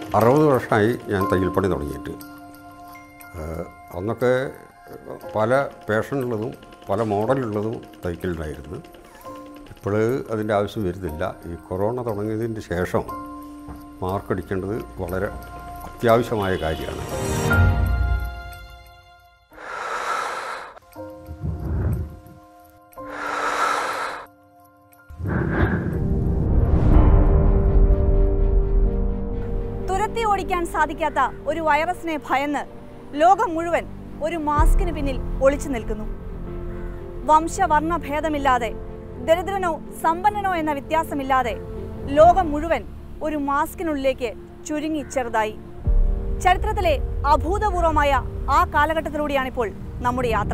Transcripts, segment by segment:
അറുപത് വർഷമായി ഞാൻ തയ്യൽപ്പണി തുടങ്ങിയിട്ട് ഏഹ് അന്നൊക്കെ പല ഫാഷനുള്ളതും പല മോഡലുള്ളതും തയ്ക്കലുണ്ടായിരുന്നു ഇപ്പോൾ അതിൻ്റെ ആവശ്യം വരുന്നില്ല ഈ കൊറോണ തുടങ്ങിയതിന് ശേഷം മാർക്കടിക്കേണ്ടത് വളരെ അത്യാവശ്യമായ കാര്യമാണ് തുരത്തി ഓടിക്കാൻ സാധിക്കാത്ത ഒരു വൈറസിനെ ഭയന്ന് ലോകം മുഴുവൻ ഒരു മാസ്കിന് പിന്നിൽ ഒളിച്ചു നിൽക്കുന്നു വംശവർണ്ണ ഭേദമില്ലാതെ ദരിദ്രനോ സമ്പന്നനോ എന്ന വ്യത്യാസമില്ലാതെ ലോകം മുഴുവൻ ഒരു മാസ്കിനുള്ളിലേക്ക് ചുരുങ്ങി ചെറുതായി ചരിത്രത്തിലെ അഭൂതപൂർവമായ ആ കാലഘട്ടത്തിലൂടെയാണിപ്പോൾ നമ്മുടെ യാത്ര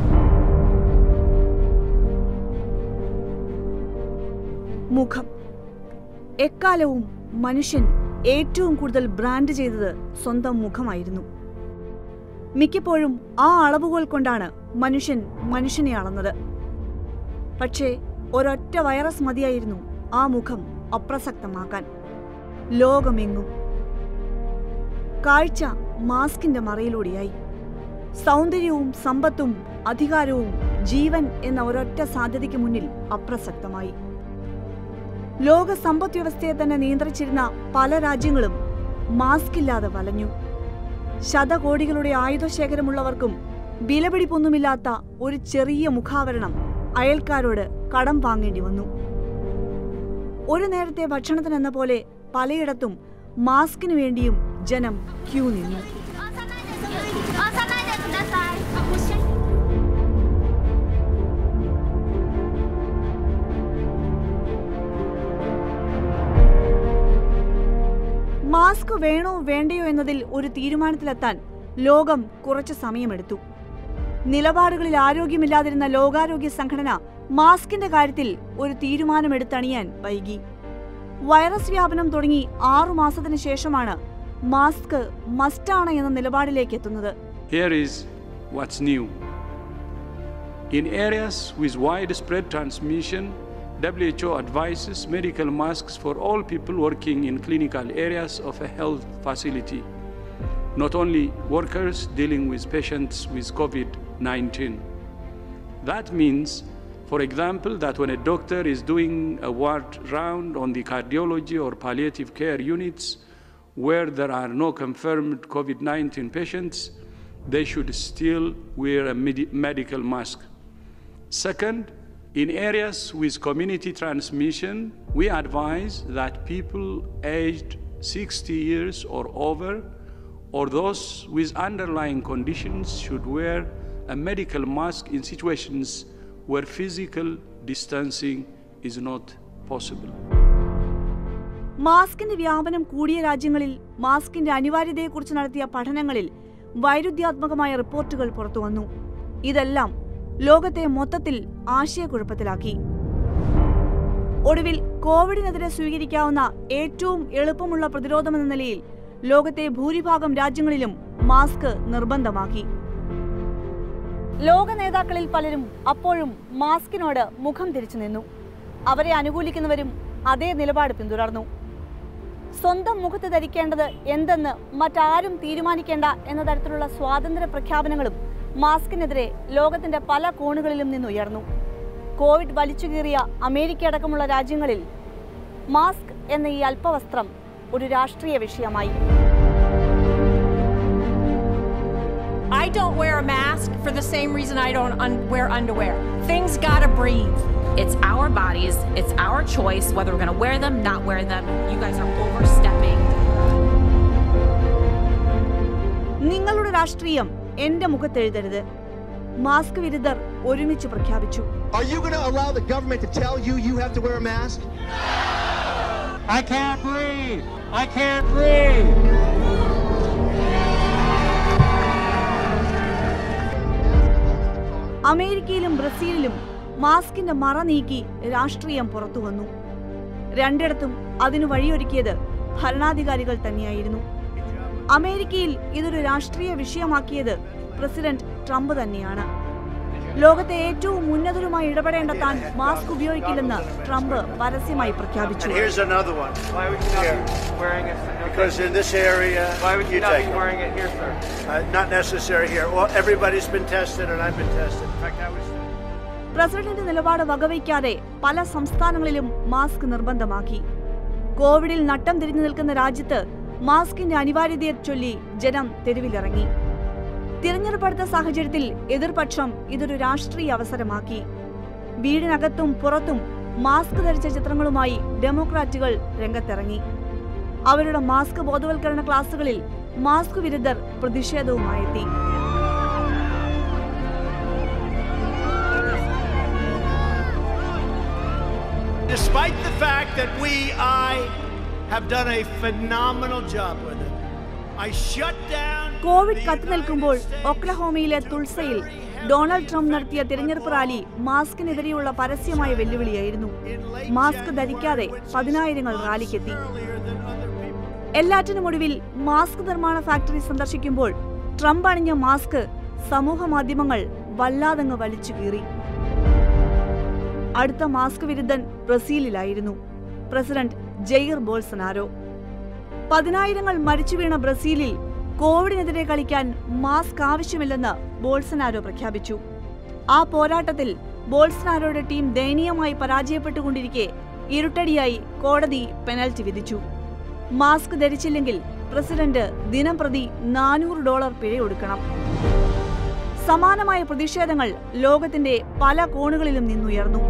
മുഖം എക്കാലവും മനുഷ്യൻ ഏറ്റവും കൂടുതൽ ബ്രാൻഡ് ചെയ്തത് സ്വന്തം മുഖമായിരുന്നു മിക്കപ്പോഴും ആ അളവുകൾ കൊണ്ടാണ് മനുഷ്യൻ മനുഷ്യനെ അളന്നത് പക്ഷേ ഒരൊറ്റ വൈറസ് മതിയായിരുന്നു ആ മുഖം അപ്രസക്തമാക്കാൻ ലോകമെങ്ങും കാഴ്ച മാസ്കിന്റെ മറയിലൂടെയായി സൗന്ദര്യവും സമ്പത്തും അധികാരവും ജീവൻ എന്ന ഒരൊറ്റ സാധ്യതയ്ക്ക് മുന്നിൽ അപ്രസക്തമായി ലോക സമ്പദ് വ്യവസ്ഥയെ തന്നെ നിയന്ത്രിച്ചിരുന്ന പല രാജ്യങ്ങളും മാസ്ക് ഇല്ലാതെ വലഞ്ഞു ശതകോടികളുടെ ആയുധശേഖരമുള്ളവർക്കും വിലപിടിപ്പൊന്നുമില്ലാത്ത ഒരു ചെറിയ മുഖാവരണം അയൽക്കാരോട് കടം വാങ്ങേണ്ടി വന്നു ഒരു നേരത്തെ ഭക്ഷണത്തിനെന്ന പോലെ പലയിടത്തും മാസ്കിനു വേണ്ടിയും ജനം ക്യൂ നിന്നു 押さないでください。押しちゃい മാസ്ക് വേണോ വേണ്ടയോ എന്നതിൽ ഒരു തീരുമാനത്തിലെത്താൻ ലോകം കുറച്ചു സമയമെടുത്തു നിലപാടുകളിൽ ആരോഗ്യമില്ലാതിരുന്ന ലോകാരോഗ്യ സംഘടന മാസ്കിന്റെ കാര്യത്തിൽ ഒരു തീരുമാനമെടുത്തണിയാൻ വൈകി വൈറസ് വ്യാപനം തുടങ്ങി ആറു മാസത്തിന് ശേഷമാണ് മാസ്ക് മസ്റ്റാണ് എന്ന നിലപാടിലേക്ക് എത്തുന്നത് Here is what's new. In areas with widespread transmission, WHO advises medical masks for all people working in clinical areas of a health facility, not only workers dealing with patients with COVID 19. That means, for example, that when a doctor is doing a ward round on the cardiology or palliative care units where there are no confirmed COVID 19 patients, they should still wear a medi- medical mask. Second, in areas with community transmission, we advise that people aged 60 years or over or those with underlying conditions should wear a medical mask in situations where physical distancing is not possible. മാസ്കിന്റെ വ്യാപനം കൂടിയ രാജ്യങ്ങളിൽ മാസ്കിന്റെ അനിവാര്യതയെക്കുറിച്ച് നടത്തിയ പഠനങ്ങളിൽ വൈരുദ്ധ്യാത്മകമായ റിപ്പോർട്ടുകൾ പുറത്തുവന്നു ഇതെല്ലാം ലോകത്തെ മൊത്തത്തിൽ ആശയക്കുഴപ്പത്തിലാക്കി ഒടുവിൽ കോവിഡിനെതിരെ സ്വീകരിക്കാവുന്ന ഏറ്റവും എളുപ്പമുള്ള പ്രതിരോധമെന്ന നിലയിൽ ലോകത്തെ ഭൂരിഭാഗം രാജ്യങ്ങളിലും മാസ്ക് നിർബന്ധമാക്കി ലോക നേതാക്കളിൽ പലരും അപ്പോഴും മാസ്കിനോട് മുഖം തിരിച്ചു നിന്നു അവരെ അനുകൂലിക്കുന്നവരും അതേ നിലപാട് പിന്തുടർന്നു സ്വന്തം മുഖത്ത് ധരിക്കേണ്ടത് എന്തെന്ന് മറ്റാരും തീരുമാനിക്കേണ്ട എന്ന തരത്തിലുള്ള സ്വാതന്ത്ര്യ പ്രഖ്യാപനങ്ങളും മാസ്കിനെതിരെ ലോകത്തിന്റെ പല കോണുകളിലും നിന്നുയർന്നു കോവിഡ് വലിച്ചുകീറിയ അമേരിക്ക അടക്കമുള്ള രാജ്യങ്ങളിൽ മാസ്ക് എന്ന ഈ അല്പവസ്ത്രം ഒരു രാഷ്ട്രീയ വിഷയമായി I don't wear a mask for the same reason I don't un- wear underwear. Things gotta breathe. It's our bodies, it's our choice whether we're going to wear them, not wear them. You guys are overstepping. നിങ്ങളുടെ രാഷ്ട്രീയം എന്റെ മുഖത്തെഴുതരുത് mask വിരുദ്ധർ ഒരുമിച്ച് പ്രഖ്യാപിച്ചു Are you going to allow the government to tell you you have to wear a mask? I can't breathe. I can't breathe. അമേരിക്കയിലും ബ്രസീലിലും മാസ്കിന്റെ മറ നീക്കി രാഷ്ട്രീയം പുറത്തു വന്നു രണ്ടിടത്തും അതിനു വഴിയൊരുക്കിയത് ഭരണാധികാരികൾ തന്നെയായിരുന്നു അമേരിക്കയിൽ ഇതൊരു രാഷ്ട്രീയ വിഷയമാക്കിയത് പ്രസിഡന്റ് ട്രംപ് തന്നെയാണ് ലോകത്തെ ഏറ്റവും ഉന്നതരുമായി ഇടപെടേണ്ട താൻ മാസ്ക് ഉപയോഗിക്കില്ലെന്ന് ട്രംപ് പരസ്യമായി പ്രഖ്യാപിച്ചു And here's another one. Why would you Here. not be wearing it? No, Because in this area, Why would you you not take be it. wearing it here, sir? Uh, not necessary here. Well, everybody's been tested, and I've been tested. In fact, I was. President നിലപാട് വകവയ്ക്കാതെ പല സംസ്ഥാനങ്ങളിലും mask നിർബന്ധമാക്കി കോവിഡിൽ നട്ടം തിരിഞ്ഞു നിൽക്കുന്ന രാജ്യത്ത് മാസ്കിന്റെ അനിവാര്യതയെ ചൊല്ലി ജനം തെരുവിലിറങ്ങി തിരഞ്ഞെടുപ്പെടുത്ത സാഹചര്യത്തിൽ എതിർപക്ഷം ഇതൊരു രാഷ്ട്രീയ അവസരമാക്കി വീടിനകത്തും പുറത്തും മാസ്ക് ധരിച്ച ചിത്രങ്ങളുമായി ഡെമോക്രാറ്റുകൾ രംഗത്തിറങ്ങി അവരുടെ മാസ്ക് ബോധവൽക്കരണ ക്ലാസുകളിൽ മാസ്ക് വിരുദ്ധർ പ്രതിഷേധവുമായെത്തി Despite the fact that we, I, have done a phenomenal job with it, I shut down. Covid the കത്തി നിൽക്കുമ്പോൾ United States ഒക്ലഹോമയിലെ തുൾസയിൽ ഡൊണാൾഡ് ട്രംപ് നടത്തിയ തിരഞ്ഞെടുപ്പ് റാലി മാസ്കിനെതിരെയുള്ള പരസ്യമായ വെല്ലുവിളിയായിരുന്നു in late മാസ്ക് January, ധരിക്കാതെ which is പതിനായിരങ്ങൾ months റാലിക്കെത്തി earlier than other people. എല്ലാറ്റിനും ഒടുവിൽ മാസ്ക് നിർമ്മാണ ഫാക്ടറി സന്ദർശിക്കുമ്പോൾ ട്രംപ് അണിഞ്ഞ മാസ്ക് സമൂഹ മാധ്യമങ്ങൾ വല്ലാതങ്ങ് വലിച്ചു കീറി അടുത്ത മാസ്ക് വിരുദ്ധൻ ബ്രസീലിലായിരുന്നു പ്രസിഡന്റ് ജെയർ ബോൾസനാരോ പതിനായിരങ്ങൾ മരിച്ചു വീണ ബ്രസീലിൽ കോവിഡിനെതിരെ കളിക്കാൻ മാസ്ക് ആവശ്യമില്ലെന്ന് ബോൾസനാരോ പ്രഖ്യാപിച്ചു ആ പോരാട്ടത്തിൽ ബോൾസനാരോയുടെ ടീം ദയനീയമായി പരാജയപ്പെട്ടുകൊണ്ടിരിക്കെ ഇരുട്ടടിയായി കോടതി പെനൽറ്റി വിധിച്ചു മാസ്ക് ധരിച്ചില്ലെങ്കിൽ പ്രസിഡന്റ് ദിനം പ്രതി നാനൂറ് ഡോളർ പിഴ കൊടുക്കണം സമാനമായ പ്രതിഷേധങ്ങൾ ലോകത്തിന്റെ പല കോണുകളിലും നിന്നുയർന്നു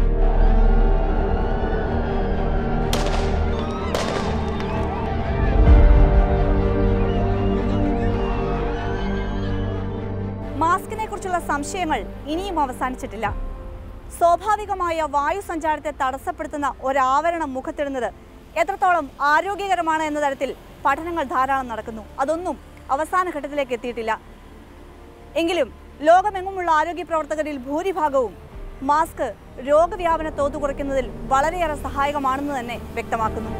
മാസ്കിനെ കുറിച്ചുള്ള സംശയങ്ങൾ ഇനിയും അവസാനിച്ചിട്ടില്ല സ്വാഭാവികമായ വായു സഞ്ചാരത്തെ തടസ്സപ്പെടുത്തുന്ന ഒരാവരണം മുഖത്തിടുന്നത് എത്രത്തോളം ആരോഗ്യകരമാണ് എന്ന തരത്തിൽ പഠനങ്ങൾ ധാരാളം നടക്കുന്നു അതൊന്നും അവസാന ഘട്ടത്തിലേക്ക് എത്തിയിട്ടില്ല എങ്കിലും ലോകമെങ്ങുമുള്ള ആരോഗ്യ പ്രവർത്തകരിൽ ഭൂരിഭാഗവും മാസ്ക് രോഗവ്യാപന തോത് കുറയ്ക്കുന്നതിൽ വളരെയേറെ സഹായകമാണെന്ന് തന്നെ വ്യക്തമാക്കുന്നു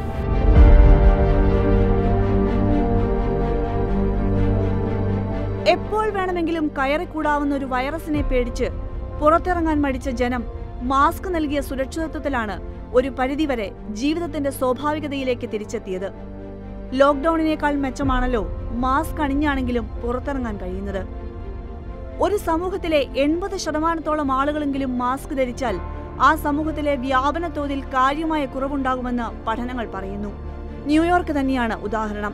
എപ്പോൾ വേണമെങ്കിലും കയറിക്കൂടാവുന്ന ഒരു വൈറസിനെ പേടിച്ച് പുറത്തിറങ്ങാൻ മടിച്ച ജനം മാസ്ക് നൽകിയ സുരക്ഷിതത്വത്തിലാണ് ഒരു പരിധിവരെ ജീവിതത്തിന്റെ സ്വാഭാവികതയിലേക്ക് തിരിച്ചെത്തിയത് ലോക്ക്ഡൌണിനേക്കാൾ മെച്ചമാണല്ലോ മാസ്ക് അണിഞ്ഞാണെങ്കിലും പുറത്തിറങ്ങാൻ കഴിയുന്നത് ഒരു സമൂഹത്തിലെ എൺപത് ശതമാനത്തോളം ആളുകളെങ്കിലും മാസ്ക് ധരിച്ചാൽ ആ സമൂഹത്തിലെ വ്യാപന തോതിൽ കാര്യമായ കുറവുണ്ടാകുമെന്ന് പഠനങ്ങൾ പറയുന്നു ന്യൂയോർക്ക് തന്നെയാണ് ഉദാഹരണം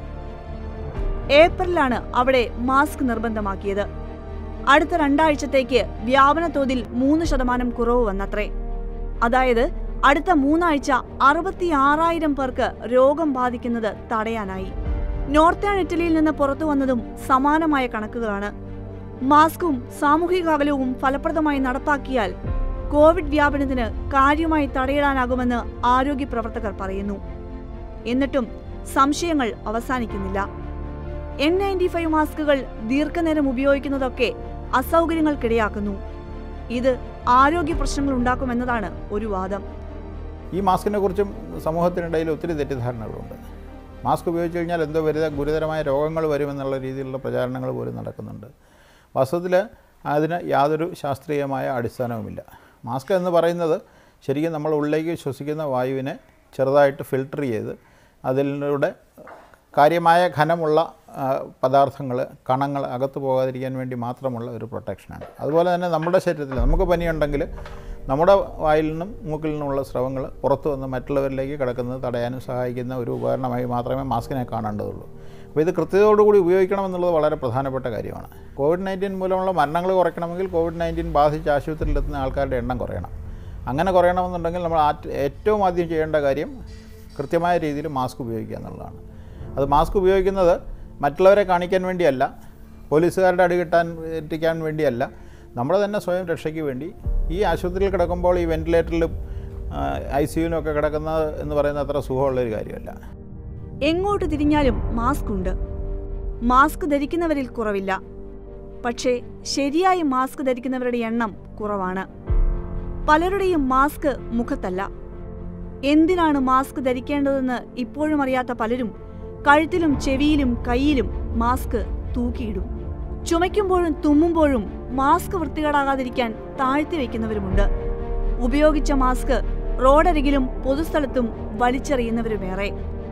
ഏപ്രിലാണ് അവിടെ മാസ്ക് നിർബന്ധമാക്കിയത് അടുത്ത രണ്ടാഴ്ചത്തേക്ക് വ്യാപന തോതിൽ മൂന്ന് ശതമാനം കുറവ് വന്നത്രേ അതായത് അടുത്ത മൂന്നാഴ്ച അറുപത്തി ആറായിരം പേർക്ക് രോഗം ബാധിക്കുന്നത് തടയാനായി നോർത്തേൺ ഇറ്റലിയിൽ നിന്ന് പുറത്തു വന്നതും സമാനമായ കണക്കുകളാണ് മാസ്കും സാമൂഹിക അകലവും ഫലപ്രദമായി നടപ്പാക്കിയാൽ കോവിഡ് വ്യാപനത്തിന് കാര്യമായി തടയിടാനാകുമെന്ന് ആരോഗ്യ പ്രവർത്തകർ പറയുന്നു എന്നിട്ടും സംശയങ്ങൾ അവസാനിക്കുന്നില്ല എൻ നയൻറ്റി ഫൈവ് മാസ്കുകൾ ദീർഘനേരം ഉപയോഗിക്കുന്നതൊക്കെ അസൗകര്യങ്ങൾക്കിടയാക്കുന്നു ഇത് ആരോഗ്യ പ്രശ്നങ്ങൾ ഉണ്ടാക്കുമെന്നതാണ് ഒരു വാദം ഈ മാസ്കിനെ കുറിച്ചും സമൂഹത്തിനിടയിൽ ഒത്തിരി തെറ്റിദ്ധാരണകളുണ്ട് മാസ്ക് ഉപയോഗിച്ച് കഴിഞ്ഞാൽ എന്തോ വരുത ഗുരുതരമായ രോഗങ്ങൾ വരുമെന്നുള്ള രീതിയിലുള്ള പ്രചാരണങ്ങൾ പോലും നടക്കുന്നുണ്ട് വാസ്തവത്തിൽ അതിന് യാതൊരു ശാസ്ത്രീയമായ അടിസ്ഥാനവുമില്ല മാസ്ക് എന്ന് പറയുന്നത് ശരിക്കും നമ്മൾ ഉള്ളിലേക്ക് ശ്വസിക്കുന്ന വായുവിനെ ചെറുതായിട്ട് ഫിൽട്ടർ ചെയ്ത് അതിലൂടെ കാര്യമായ ഘനമുള്ള പദാർത്ഥങ്ങൾ കണങ്ങൾ അകത്ത് പോകാതിരിക്കാൻ വേണ്ടി മാത്രമുള്ള ഒരു പ്രൊട്ടക്ഷനാണ് അതുപോലെ തന്നെ നമ്മുടെ ശരീരത്തിൽ നമുക്ക് പനിയുണ്ടെങ്കിൽ നമ്മുടെ വായിൽ നിന്നും മൂക്കിൽ നിന്നുമുള്ള സ്രവങ്ങൾ പുറത്തു വന്ന് മറ്റുള്ളവരിലേക്ക് കിടക്കുന്നത് തടയാനും സഹായിക്കുന്ന ഒരു ഉപകരണമായി മാത്രമേ മാസ്കിനെ കാണേണ്ടതുള്ളൂ അപ്പോൾ ഇത് കൃത്യതയോടുകൂടി ഉപയോഗിക്കണമെന്നുള്ളത് വളരെ പ്രധാനപ്പെട്ട കാര്യമാണ് കോവിഡ് നയൻറ്റീൻ മൂലമുള്ള മരണങ്ങൾ കുറയ്ക്കണമെങ്കിൽ കോവിഡ് നയൻറ്റീൻ ബാധിച്ച് ആശുപത്രിയിലെത്തുന്ന ആൾക്കാരുടെ എണ്ണം കുറയണം അങ്ങനെ കുറയണമെന്നുണ്ടെങ്കിൽ നമ്മൾ ഏറ്റവും ആദ്യം ചെയ്യേണ്ട കാര്യം കൃത്യമായ രീതിയിൽ മാസ്ക് ഉപയോഗിക്കുക എന്നുള്ളതാണ് അത് മാസ്ക് ഉപയോഗിക്കുന്നത് മറ്റുള്ളവരെ കാണിക്കാൻ വേണ്ടിയല്ല പോലീസുകാരുടെ അടി കിട്ടാൻ എത്തിക്കാൻ വേണ്ടിയല്ല നമ്മുടെ തന്നെ സ്വയം രക്ഷയ്ക്ക് വേണ്ടി ഈ ആശുപത്രിയിൽ കിടക്കുമ്പോൾ ഈ വെന്റിലേറ്ററിലും ഐ സിയുലും ഒക്കെ കിടക്കുന്നത് എന്ന് പറയുന്നത് അത്ര സുഖമുള്ളൊരു കാര്യമല്ല എങ്ങോട്ട് തിരിഞ്ഞാലും മാസ്ക് ഉണ്ട് മാസ്ക് ധരിക്കുന്നവരിൽ കുറവില്ല പക്ഷേ ശരിയായി മാസ്ക് ധരിക്കുന്നവരുടെ എണ്ണം കുറവാണ് പലരുടെയും മാസ്ക് മുഖത്തല്ല എന്തിനാണ് മാസ്ക് ധരിക്കേണ്ടതെന്ന് ഇപ്പോഴും അറിയാത്ത പലരും കഴുത്തിലും ചെവിയിലും കൈയിലും മാസ്ക് തൂക്കിയിടും ചുമയ്ക്കുമ്പോഴും തുമ്മുമ്പോഴും മാസ്ക് വൃത്തികേടാകാതിരിക്കാൻ താഴ്ത്തി വയ്ക്കുന്നവരുമുണ്ട് ഉപയോഗിച്ച മാസ്ക് റോഡരികിലും പൊതുസ്ഥലത്തും വലിച്ചെറിയുന്നവരുമേറെ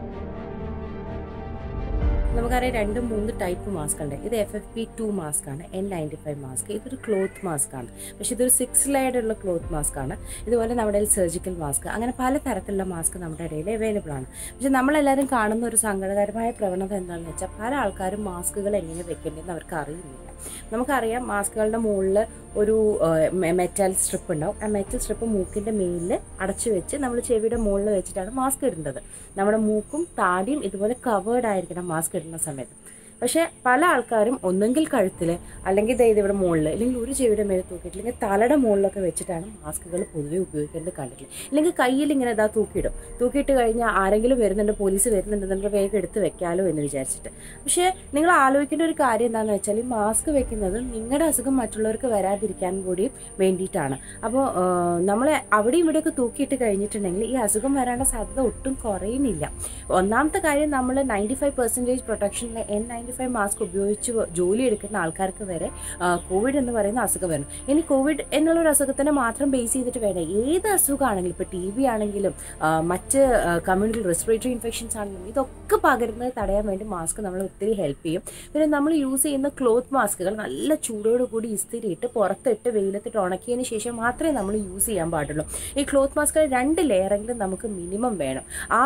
നമുക്കറിയാം രണ്ട് മൂന്ന് ടൈപ്പ് മാസ്ക് ഉണ്ട് ഇത് F F P two mask ആണ് എൻ നയൻറ്റി ഫൈവ് മാസ്ക് ഇതൊരു ക്ലോത്ത് മാസ്ക് ആണ് പക്ഷെ ഇതൊരു സിക്സ് ലെയർഡ് ഉള്ള ക്ലോത്ത് മാസ്ക് ആണ് ഇതുപോലെ നമ്മുടെ സർജിക്കൽ മാസ്ക് അങ്ങനെ പല തരത്തിലുള്ള മാസ്ക് നമ്മുടെ ഇടയിൽ അവൈലബിൾ ആണ് പക്ഷെ നമ്മളെല്ലാവരും കാണുന്ന ഒരു സങ്കടകരമായ പ്രവണത എന്താണെന്ന് വെച്ചാൽ പല ആൾക്കാരും മാസ്കുകൾ എങ്ങനെ വെക്കേണ്ടതെന്ന് അവർക്ക് അറിയുന്നില്ല നമുക്കറിയാം മാസ്കുകളുടെ മുകളിൽ ഒരു മെറ്റൽ സ്ട്രിപ്പ് ഉണ്ടാവും ആ മെറ്റൽ സ്ട്രിപ്പ് മൂക്കിൻ്റെ മേലിൽ അടച്ചു വെച്ച് നമ്മൾ ചെവിയുടെ മുകളിൽ വെച്ചിട്ടാണ് മാസ്ക് ഇടേണ്ടത് നമ്മുടെ മൂക്കും താടിയും ഇതുപോലെ കവേർഡ് ആയിരിക്കണം മാസ്ക് ഇടുന്ന സമയത്ത് പക്ഷേ പല ആൾക്കാരും ഒന്നെങ്കിൽ കഴുത്തിൽ അല്ലെങ്കിൽ ദേ ഇവിടെ മുകളിൽ അല്ലെങ്കിൽ ഒരു ചെവിയുടെ മേലെ തൂക്കിയിട്ട് അല്ലെങ്കിൽ തലയുടെ മുകളിലൊക്കെ വെച്ചിട്ടാണ് മാസ്കുകൾ പൊതുവെ ഉപയോഗിക്കേണ്ടത് കണ്ടിട്ടില്ല അല്ലെങ്കിൽ കയ്യിൽ ഇങ്ങനെ ഇതാ തൂക്കിയിടും തൂക്കിയിട്ട് കഴിഞ്ഞാൽ ആരെങ്കിലും വരുന്നുണ്ട് പോലീസ് വരുന്നുണ്ടെന്നുണ്ടെങ്കിൽ വേഗം എടുത്ത് വെക്കാലോ എന്ന് വിചാരിച്ചിട്ട് പക്ഷേ നിങ്ങൾ ആലോചിക്കേണ്ട ഒരു കാര്യം എന്താണെന്ന് വെച്ചാൽ ഈ മാസ്ക് വെക്കുന്നത് നിങ്ങളുടെ അസുഖം മറ്റുള്ളവർക്ക് വരാതിരിക്കാൻ കൂടി വേണ്ടിയിട്ടാണ് അപ്പോൾ നമ്മൾ അവിടെ ഇവിടെയൊക്കെ തൂക്കിയിട്ട് കഴിഞ്ഞിട്ടുണ്ടെങ്കിൽ ഈ അസുഖം വരാനുള്ള സാധ്യത ഒട്ടും കുറയുന്നില്ല ഒന്നാമത്തെ കാര്യം നമ്മൾ നയൻറ്റി ഫൈവ് പെർസെൻറ്റേജ് പ്രൊട്ടക്ഷനിലെ എൻ നയൻറ്റി ഫൈവ് മാസ്ക് ഉപയോഗിച്ച് ജോലി എടുക്കുന്ന ആൾക്കാർക്ക് വരെ കോവിഡ് എന്ന് പറയുന്ന അസുഖം വരും ഇനി കോവിഡ് എന്നുള്ളൊരു അസുഖത്തിനെ മാത്രം ബേസ് ചെയ്തിട്ട് വേണ്ട ഏത് അസുഖമാണെങ്കിലും ഇപ്പോൾ ടി ബി ആണെങ്കിലും മറ്റ് കമ്മ്യൂണിറ്റി റെസ്പിറേറ്ററി ഇൻഫെക്ഷൻസ് ആണെങ്കിലും ഇതൊക്കെ പകരുന്നത് തടയാൻ വേണ്ടി മാസ്ക് നമ്മൾ ഒത്തിരി ഹെൽപ്പ് ചെയ്യും പിന്നെ നമ്മൾ യൂസ് ചെയ്യുന്ന ക്ലോത്ത് മാസ്കുകൾ നല്ല ചൂടോട് കൂടി ഇസ്തിരിയിട്ട് പുറത്തിട്ട് വെയിലത്തിട്ട് ഉണക്കിയതിന് ശേഷം മാത്രമേ നമ്മൾ യൂസ് ചെയ്യാൻ പാടുള്ളൂ ഈ ക്ലോത്ത് മാസ്കുകൾ രണ്ട് ലെയറെങ്കിലും നമുക്ക് മിനിമം വേണം ആ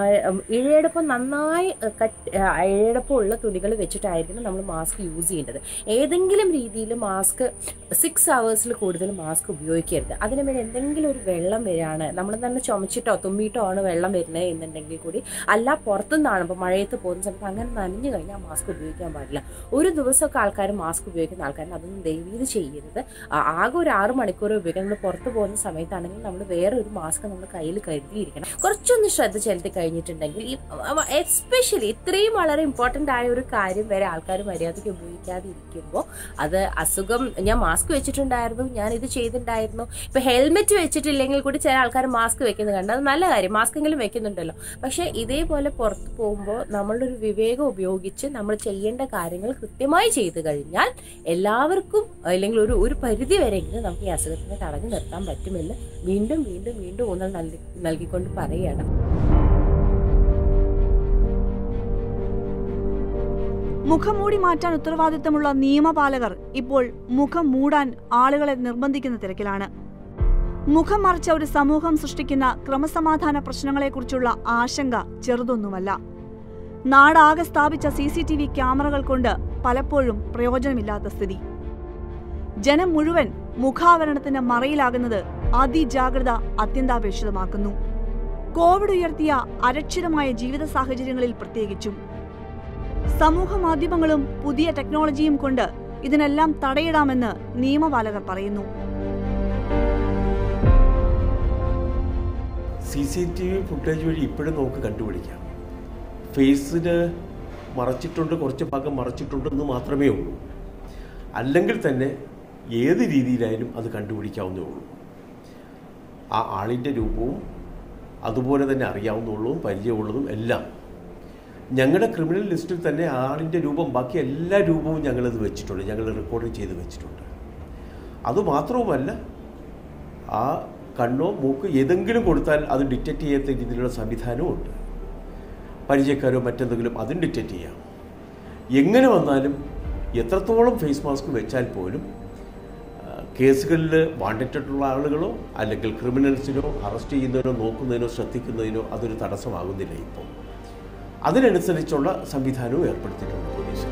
ഇഴയടപ്പം നന്നായി കട്ട് ഇഴയടപ്പം ഉള്ള തുണികൾ വെച്ചിട്ടായിരിക്കണം നമ്മൾ മാസ്ക് യൂസ് ചെയ്യേണ്ടത് ഏതെങ്കിലും രീതിയിൽ മാസ്ക് സിക്സ് അവേഴ്സിൽ കൂടുതൽ മാസ്ക് ഉപയോഗിക്കരുത് അതിന് വേണ്ടി എന്തെങ്കിലും ഒരു വെള്ളം വരികയാണ് നമ്മൾ തന്നെ ചുമച്ചിട്ടോ തുമ്മിയിട്ടോ ആണ് വെള്ളം വരുന്നത് എന്നുണ്ടെങ്കിൽ കൂടി അല്ല പുറത്തുനിന്നാണ് ഇപ്പോൾ മഴയത്ത് പോകുന്ന സമയത്ത് അങ്ങനെ നനഞ്ഞു കഴിഞ്ഞാൽ മാസ്ക് ഉപയോഗിക്കാൻ പാടില്ല ഒരു ദിവസമൊക്കെ ആൾക്കാർ മാസ്ക് ഉപയോഗിക്കുന്ന ആൾക്കാരും അതൊന്നും ദയവീത് ചെയ്യരുത് ആകെ ഒരു ആറ് മണിക്കൂർ ഉപയോഗിക്കാൻ നമ്മൾ പുറത്ത് പോകുന്ന സമയത്താണെങ്കിൽ നമ്മൾ വേറെ ഒരു മാസ്ക് നമ്മൾ കയ്യിൽ കരുതിയിരിക്കണം കുറച്ചൊന്ന് ശ്രദ്ധ ചെലുത്തി കഴിഞ്ഞിട്ടുണ്ടെങ്കിൽ ഈ എസ്പെഷ്യലി ഇത്രയും വളരെ ഇമ്പോർട്ടൻ്റ് ആയ ഒരു കാര്യം വരെ ആൾക്കാർ മര്യാദയ്ക്ക് ഉപയോഗിക്കാതെ ഇരിക്കുമ്പോൾ അത് അസുഖം ഞാൻ മാസ്ക് വെച്ചിട്ടുണ്ടായിരുന്നു ഞാൻ ഇത് ചെയ്തിട്ടുണ്ടായിരുന്നു ഇപ്പൊ ഹെൽമെറ്റ് വെച്ചിട്ടില്ലെങ്കിൽ കൂടി ചില ആൾക്കാർ മാസ്ക് വെക്കുന്നത് കണ്ട് അത് നല്ല കാര്യം മാസ്ക് എങ്കിലും വെക്കുന്നുണ്ടല്ലോ പക്ഷെ ഇതേപോലെ പുറത്ത് പോകുമ്പോൾ നമ്മളുടെ ഒരു വിവേകം ഉപയോഗിച്ച് നമ്മൾ ചെയ്യേണ്ട കാര്യങ്ങൾ കൃത്യമായി ചെയ്തു കഴിഞ്ഞാൽ എല്ലാവർക്കും അല്ലെങ്കിൽ ഒരു ഒരു പരിധി വരെയെങ്കിലും നമുക്ക് ഈ അസുഖത്തിനെ തടഞ്ഞു നിർത്താൻ പറ്റുമെന്ന് വീണ്ടും വീണ്ടും വീണ്ടും ഊന്നൽ നൽകി നൽകിക്കൊണ്ട് പറയുകയാണ് മുഖംമൂടി മാറ്റാൻ ഉത്തരവാദിത്തമുള്ള നിയമപാലകർ ഇപ്പോൾ മുഖം മൂടാൻ ആളുകളെ നിർബന്ധിക്കുന്ന തിരക്കിലാണ് മുഖം മറച്ച ഒരു സമൂഹം സൃഷ്ടിക്കുന്ന ക്രമസമാധാന പ്രശ്നങ്ങളെക്കുറിച്ചുള്ള ആശങ്ക ചെറുതൊന്നുമല്ല നാടാകെ സ്ഥാപിച്ച സി സി ടി വി ക്യാമറകൾ കൊണ്ട് പലപ്പോഴും പ്രയോജനമില്ലാത്ത സ്ഥിതി ജനം മുഴുവൻ മുഖാവരണത്തിന്റെ മറയിലാകുന്നത് അതിജാഗ്രത അത്യന്താപേക്ഷിതമാക്കുന്നു കോവിഡ് ഉയർത്തിയ അരക്ഷിതമായ ജീവിത സാഹചര്യങ്ങളിൽ പ്രത്യേകിച്ചും സമൂഹ മാധ്യമങ്ങളും പുതിയ ടെക്നോളജിയും കൊണ്ട് ഇതിനെല്ലാം തടയിടാമെന്ന് നിയമപാലകർ പറയുന്നു C C T V footage വഴി ഇപ്പോഴും നമുക്ക് കണ്ടുപിടിക്കാം ഫേസിന് മറച്ചിട്ടുണ്ട് കുറച്ച് ഭാഗം മറച്ചിട്ടുണ്ടെന്ന് മാത്രമേ ഉള്ളൂ അല്ലെങ്കിൽ തന്നെ ഏത് രീതിയിലായാലും അത് കണ്ടുപിടിക്കാവുന്നേ ഉള്ളൂ ആ ആളിൻ്റെ രൂപവും അതുപോലെ തന്നെ അറിയാവുന്നുള്ളതും പരിചയമുള്ളതും എല്ലാം ഞങ്ങളുടെ ക്രിമിനൽ ലിസ്റ്റിൽ തന്നെ ആളിൻ്റെ രൂപം ബാക്കി എല്ലാ രൂപവും ഞങ്ങളത് വെച്ചിട്ടുണ്ട് ഞങ്ങൾ റെക്കോർഡ് ചെയ്ത് വെച്ചിട്ടുണ്ട് അതുമാത്രവുമല്ല ആ കണ്ണോ മൂക്ക് ഏതെങ്കിലും കൊടുത്താൽ അത് ഡിറ്റക്റ്റ് ചെയ്യാത്ത രീതിയിലുള്ള സംവിധാനവും ഉണ്ട് പരിചയക്കാരോ മറ്റെന്തെങ്കിലും അതും ഡിറ്റക്റ്റ് ചെയ്യാം എങ്ങനെ വന്നാലും എത്രത്തോളം ഫേസ് മാസ്ക് വെച്ചാൽ പോലും കേസുകളിൽ വാണ്ടിട്ടുള്ള ആളുകളോ അല്ലെങ്കിൽ ക്രിമിനൽസിനോ അറസ്റ്റ് ചെയ്യുന്നതിനോ നോക്കുന്നതിനോ ശ്രദ്ധിക്കുന്നതിനോ അതൊരു തടസ്സമാകുന്നില്ല ഇപ്പോൾ അതിനനുസരിച്ചുള്ള സംവിധാനവും ഏർപ്പെടുത്തിയിട്ടുണ്ട് പോലീസ്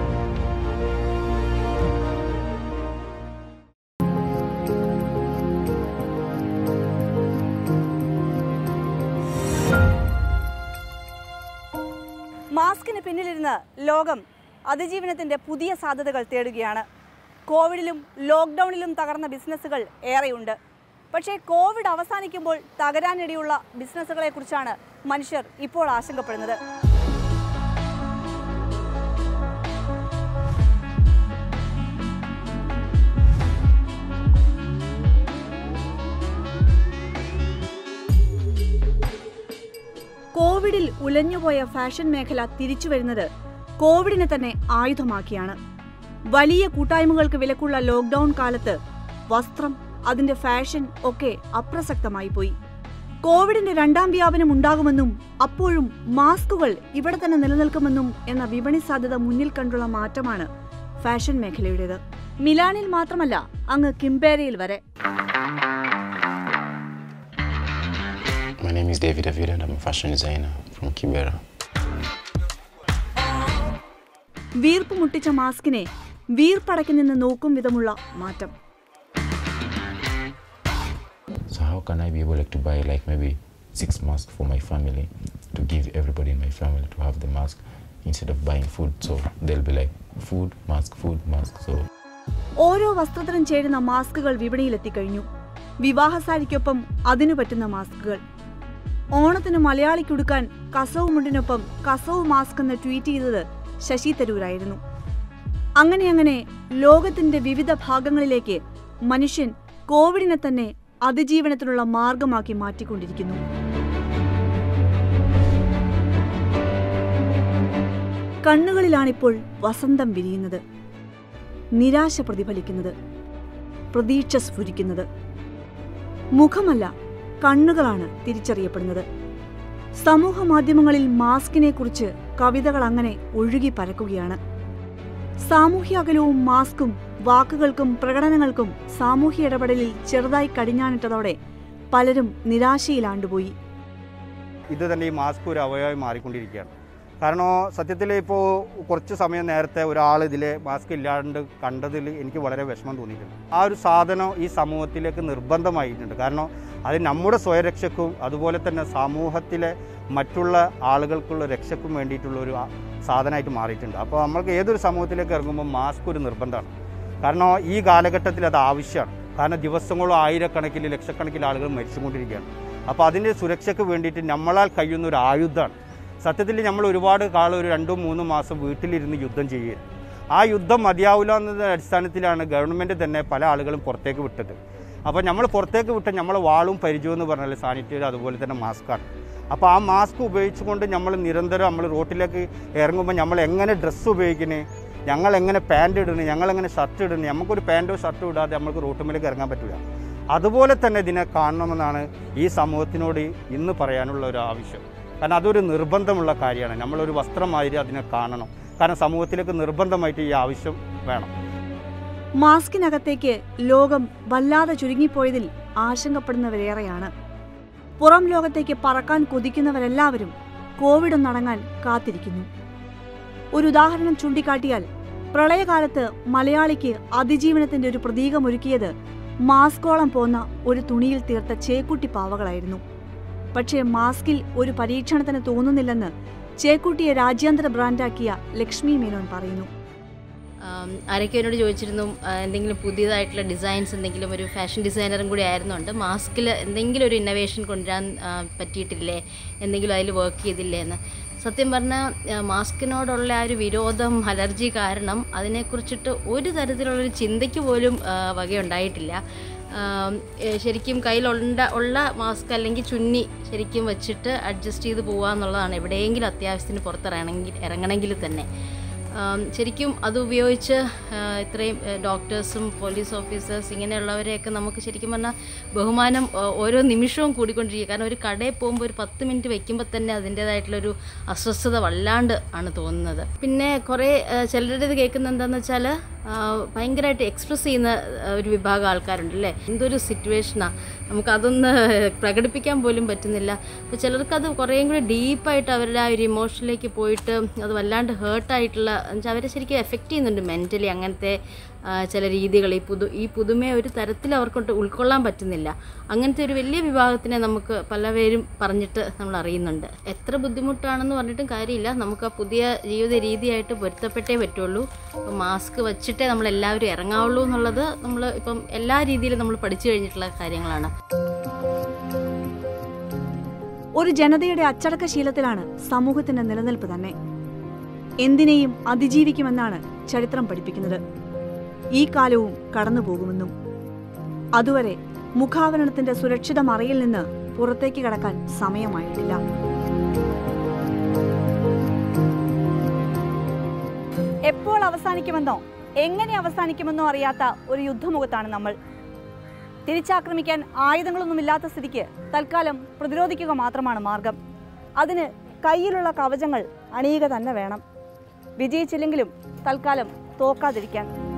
മാസ്കിന് പിന്നിലിരുന്ന് ലോകം അതിജീവനത്തിന്റെ പുതിയ സാധ്യതകൾ തേടുകയാണ് കോവിഡിലും ലോക്ക്ഡൌണിലും തകർന്ന ബിസിനസ്സുകൾ ഏറെയുണ്ട് പക്ഷേ കോവിഡ് അവസാനിക്കുമ്പോൾ തകരാനിടയുള്ള ബിസിനസ്സുകളെക്കുറിച്ചാണ് മനുഷ്യർ ഇപ്പോൾ ആശങ്കപ്പെടുന്നത് കോവിഡിൽ ഉലഞ്ഞുപോയ ഫാഷൻ മേഖല തിരിച്ചു വരുന്നത് കോവിഡിനെ തന്നെ ആയുധമാക്കിയാണ് വലിയ കൂട്ടായ്മകൾക്ക് വിലക്കുള്ള ലോക്ക്ഡൌൺ കാലത്ത് വസ്ത്രം അതിന്റെ ഫാഷൻ ഒക്കെ അപ്രസക്തമായി പോയി കോവിഡിന്റെ രണ്ടാം വ്യാപനം ഉണ്ടാകുമെന്നും അപ്പോഴും മാസ്കുകൾ ഇവിടെ തന്നെ നിലനിൽക്കുമെന്നും എന്ന വിപണി സാധ്യത മുന്നിൽ കണ്ടുള്ള മാറ്റമാണ് ഫാഷൻ മേഖലയുടേത് മിലാനിൽ മാത്രമല്ല അങ്ങ് കിംപേരയിൽ വരെ My name is David David and I'm a fashion designer from Kibera. വീർപ്പ് മുട്ടിച്ച മാസ്കിനെ വീർപ്പടക്കി നിന്ന് നോക്കും വിധമുള്ള മാറ്റം So how can I be able like, to buy like maybe six masks for my family to give everybody in my family to have the mask instead of buying food? So they'll be like food, mask, food, mask. So ഓരോ വസ്ത്രത്തിനും ചേരുന്ന മാസ്കുകൾ വിപണിയിലെത്തിക്കഴിഞ്ഞു വിവാഹ സാരിക്കൊപ്പം അതിനു പറ്റുന്ന മാസ്കുകൾ ഓണത്തിന് മലയാളിക്കുടുക്കാൻ കസവ് മുണ്ടിനൊപ്പം കസവ് മാസ്ക് എന്ന് ട്വീറ്റ് ചെയ്തത് ശശി തരൂരായിരുന്നു അങ്ങനെ അങ്ങനെ ലോകത്തിന്റെ വിവിധ ഭാഗങ്ങളിലേക്ക് മനുഷ്യൻ കോവിഡിനെ തന്നെ അതിജീവനത്തിനുള്ള മാർഗമാക്കി മാറ്റിക്കൊണ്ടിരിക്കുന്നു കണ്ണുകളിലാണിപ്പോൾ വസന്തം വിരിയുന്നത് നിരാശ പ്രതിഫലിക്കുന്നത് പ്രതീക്ഷ സ്ഫുരിക്കുന്നത് മുഖമല്ല കണ്ണുകളാണ് തിരിച്ചറിയപ്പെടുന്നത് സമൂഹ മാധ്യമങ്ങളിൽ മാസ്കിനെ കുറിച്ച് കവിതകൾ അങ്ങനെ ഒഴുകി പരക്കുകയാണ് സാമൂഹ്യ അകലവും മാസ്കും വാക്കുകൾക്കും പ്രകടനങ്ങൾക്കും സാമൂഹ്യ ഇടപെടലിൽ ചെറുതായി കടിഞ്ഞാണിട്ടതോടെ പലരും നിരാശയിലാണ്ടുപോയി ഇത് തന്നെ ഈ മാസ്ക് ഒരു അവയവമായി മാറിക്കൊണ്ടിരിക്കുകയാണ് കാരണം സത്യത്തിൽ ഇപ്പോൾ കുറച്ച് സമയം നേരത്തെ ഒരാൾ ഇതിൽ മാസ്ക് ഇല്ലാണ്ട് കണ്ടതിൽ എനിക്ക് വളരെ വിഷമം തോന്നിയിട്ടുണ്ട് ആ ഒരു സാധനം ഈ സമൂഹത്തിലേക്ക് നിർബന്ധമായിട്ടുണ്ട് കാരണം അത് നമ്മുടെ സ്വയരക്ഷയ്ക്കും അതുപോലെ തന്നെ സമൂഹത്തിലെ മറ്റുള്ള ആളുകൾക്കുള്ള രക്ഷയ്ക്കും വേണ്ടിയിട്ടുള്ള ഒരു ആ- സാധനമായിട്ട് മാറിയിട്ടുണ്ട് അപ്പോൾ നമ്മൾക്ക് ഏതൊരു സമൂഹത്തിലേക്ക് ഇറങ്ങുമ്പോൾ മാസ്ക് ഒരു നിർബന്ധമാണ് കാരണം ഈ കാലഘട്ടത്തിൽ അത് ആവശ്യമാണ് കാരണം ദിവസങ്ങളോ ആയിരക്കണക്കിന് ലക്ഷക്കണക്കിന് ആളുകൾ മരിച്ചുകൊണ്ടിരിക്കുകയാണ് അപ്പോൾ അതിൻ്റെ സുരക്ഷയ്ക്ക് വേണ്ടിയിട്ട് നമ്മളാൽ കഴിയുന്ന ഒരു ആയുധമാണ് സത്യത്തിൽ നമ്മൾ ഒരുപാട് കാലം ഒരു രണ്ടോ മൂന്നോ മാസം വീട്ടിലിരുന്ന് യുദ്ധം ചെയ്യുകയാണ് ആ യുദ്ധം മതിയാവില്ല എന്ന അടിസ്ഥാനത്തിലാണ് ഗവൺമെൻറ് തന്നെ പല ആളുകളും പുറത്തേക്ക് വിട്ടത് അപ്പോൾ നമ്മൾ പുറത്തേക്ക് വിട്ട നമ്മളെ വാളും പരിചയം എന്ന് പറഞ്ഞാൽ സാനിറ്റൈസർ അതുപോലെ തന്നെ മാസ്കാണ് അപ്പോൾ ആ മാസ്ക് ഉപയോഗിച്ചുകൊണ്ട് നമ്മൾ നിരന്തരം നമ്മൾ റോട്ടിലേക്ക് ഇറങ്ങുമ്പോൾ നമ്മൾ എങ്ങനെ ഡ്രസ്സ് ഉപയോഗിക്കുന്നത് ഞങ്ങൾ എങ്ങനെ പാൻറ് ഇടുന്നു ഞങ്ങൾ എങ്ങനെ ഷർട്ട് ഇടുന്നു നമുക്കൊരു പാൻറ്റോ ഷർട്ടോ ഇടാതെ നമുക്ക് റോട്ടുമേലേക്ക് ഇറങ്ങാൻ പറ്റില്ല അതുപോലെ തന്നെ ഇതിനെ കാണണമെന്നാണ് ഈ സമൂഹത്തിനോട് ഇന്ന് പറയാനുള്ള ഒരു ആവശ്യം കാരണം അതൊരു നിർബന്ധമുള്ള കാര്യമാണ് നമ്മളൊരു വസ്ത്രമാതിരി അതിനെ കാണണം കാരണം സമൂഹത്തിലേക്ക് നിർബന്ധമായിട്ട് ഈ ആവശ്യം വേണം മാസ്കിനകത്തേക്ക് ലോകം വല്ലാതെ ചുരുങ്ങിപ്പോയതിൽ ആശങ്കപ്പെടുന്നവരേറെയാണ് പുറം ലോകത്തേക്ക് പറക്കാൻ കൊതിക്കുന്നവരെല്ലാവരും കോവിഡ് ഒന്നടങ്ങാൻ കാത്തിരിക്കുന്നു ഒരു ഉദാഹരണം ചൂണ്ടിക്കാട്ടിയാൽ പ്രളയകാലത്ത് മലയാളിക്ക് അതിജീവനത്തിന്റെ ഒരു പ്രതീകമൊരുക്കിയത് മാസ്കോളം പോന്ന ഒരു തുണിയിൽ തീർത്ത ചേക്കുട്ടി പാവകളായിരുന്നു പക്ഷേ മാസ്കിൽ ഒരു പരീക്ഷണത്തിന് തോന്നുന്നില്ലെന്ന് ചേക്കുട്ടിയെ രാജ്യാന്തര ബ്രാൻഡാക്കിയ ലക്ഷ്മി മേനോൻ പറയുന്നു ആം, ആരൊക്കെ എന്നോട് ചോദിച്ചിരുന്നു ആ, എന്തെങ്കിലും പുതിയതായിട്ടുള്ള ഡിസൈൻസ് എന്തെങ്കിലും ഒരു ഫാഷൻ ഡിസൈനറും കൂടി ആയിരുന്നുണ്ട് മാസ്കിൽ എന്തെങ്കിലും ഒരു ഇന്നോവേഷൻ കൊണ്ടുവരാൻ ആ, പറ്റിയിട്ടില്ലേ എന്തെങ്കിലും അതിൽ വർക്ക് ചെയ്തില്ലേ എന്ന് സത്യം പറഞ്ഞാൽ മാസ്കിനോടുള്ള ആ ഒരു വിരോധം അലർജി കാരണം അതിനെക്കുറിച്ചിട്ട് ഒരു തരത്തിലുള്ളൊരു ചിന്തയ്ക്ക് പോലും ആ, വകയുണ്ടായിട്ടില്ല ആം, ഏ, ശരിക്കും കയ്യിലുണ്ട ഉള്ള മാസ്ക് അല്ലെങ്കിൽ ചുന്നി ശരിക്കും വെച്ചിട്ട് അഡ്ജസ്റ്റ് ചെയ്ത് പോകുക എന്നുള്ളതാണ് എവിടെയെങ്കിലും അത്യാവശ്യത്തിന് പുറത്തിറങ്ങണമെങ്കിൽ ഇറങ്ങണമെങ്കിൽ തന്നെ ആം, ശരിക്കും അത് ഉപയോഗിച്ച് ആ, ഇത്രയും ഡോക്ടേഴ്സും പോലീസ് ഓഫീസേഴ്സ് ഇങ്ങനെയുള്ളവരെയൊക്കെ നമുക്ക് ശരിക്കും പറഞ്ഞാൽ ബഹുമാനം ആ, ഓരോ നിമിഷവും കൂടിക്കൊണ്ടിരിക്കുക കാരണം ഒരു കടയിൽ പോകുമ്പോൾ ഒരു പത്ത് മിനിറ്റ് വെക്കുമ്പോൾ തന്നെ അതിൻ്റേതായിട്ടുള്ളൊരു അസ്വസ്ഥത വല്ലാണ്ട് ആണ് തോന്നുന്നത് പിന്നെ കുറേ ആ, ചിലരുടെ ഇത് കേൾക്കുന്നത് എന്താണെന്ന് വെച്ചാൽ ഭയങ്കരമായിട്ട് എക്സ്പ്രസ് ചെയ്യുന്ന ആ, ഒരു വിഭാഗം ആൾക്കാരുണ്ട് അല്ലേ എന്തൊരു സിറ്റുവേഷനാണ് നമുക്കതൊന്ന് പ്രകടിപ്പിക്കാൻ പോലും പറ്റുന്നില്ല അപ്പോൾ ചിലർക്കത് കുറേയും കൂടി ഡീപ്പായിട്ട് അവരുടെ ആ ഒരു ഇമോഷനിലേക്ക് പോയിട്ട് അത് വല്ലാണ്ട് ഹേർട്ടായിട്ടുള്ള എന്നുവെച്ചാൽ അവരെ ശരിക്കും എഫക്റ്റ് ചെയ്യുന്നുണ്ട് മെൻ്റലി അങ്ങനത്തെ ആ, ചില രീതികൾ ഈ പുതു ഈ പുതുമയെ ഒരു തരത്തിൽ അവർക്കൊണ്ട് ഉൾക്കൊള്ളാൻ പറ്റുന്നില്ല അങ്ങനത്തെ ഒരു വലിയ വിഭാഗത്തിനെ നമുക്ക് പലപേരും പറഞ്ഞിട്ട് നമ്മൾ അറിയുന്നുണ്ട് എത്ര ബുദ്ധിമുട്ടാണെന്ന് പറഞ്ഞിട്ടും കാര്യമില്ല നമുക്ക് ആ പുതിയ ജീവിത രീതിയായിട്ട് പൊരുത്തപ്പെട്ടേ പറ്റുള്ളൂ അപ്പോൾ മാസ്ക് വെച്ചിട്ടേ നമ്മൾ എല്ലാവരും ഇറങ്ങാവുള്ളൂ എന്നുള്ളത് നമ്മൾ ഇപ്പം എല്ലാ രീതിയിലും നമ്മൾ പഠിച്ചു കഴിഞ്ഞിട്ടുള്ള കാര്യങ്ങളാണ് ഒരു ജനതയുടെ അച്ചടക്ക ശീലത്തിലാണ് സമൂഹത്തിന്റെ നിലനിൽപ്പ് തന്നെ എന്തിനേയും അതിജീവിക്കുമെന്നാണ് ചരിത്രം പഠിപ്പിക്കുന്നത് ഈ കാലവും കടന്നുപോകുമെന്നും അതുവരെ മുഖാവരണത്തിന്റെ സുരക്ഷിത മറയിൽ നിന്ന് പുറത്തേക്ക് കടക്കാൻ സമയമായിട്ടില്ല എപ്പോൾ അവസാനിക്കുമെന്നോ എങ്ങനെ അവസാനിക്കുമെന്നോ അറിയാത്ത ഒരു യുദ്ധമുഖത്താണ് നമ്മൾ തിരിച്ചാക്രമിക്കാൻ ആയുധങ്ങളൊന്നുമില്ലാത്ത സ്ഥിതിക്ക് തൽക്കാലം പ്രതിരോധിക്കുക മാത്രമാണ് മാർഗം അതിന് കയ്യിലുള്ള കവചങ്ങൾ അണിയുക തന്നെ വേണം വിജയിച്ചില്ലെങ്കിലും തൽക്കാലം തോക്കാതിരിക്കാൻ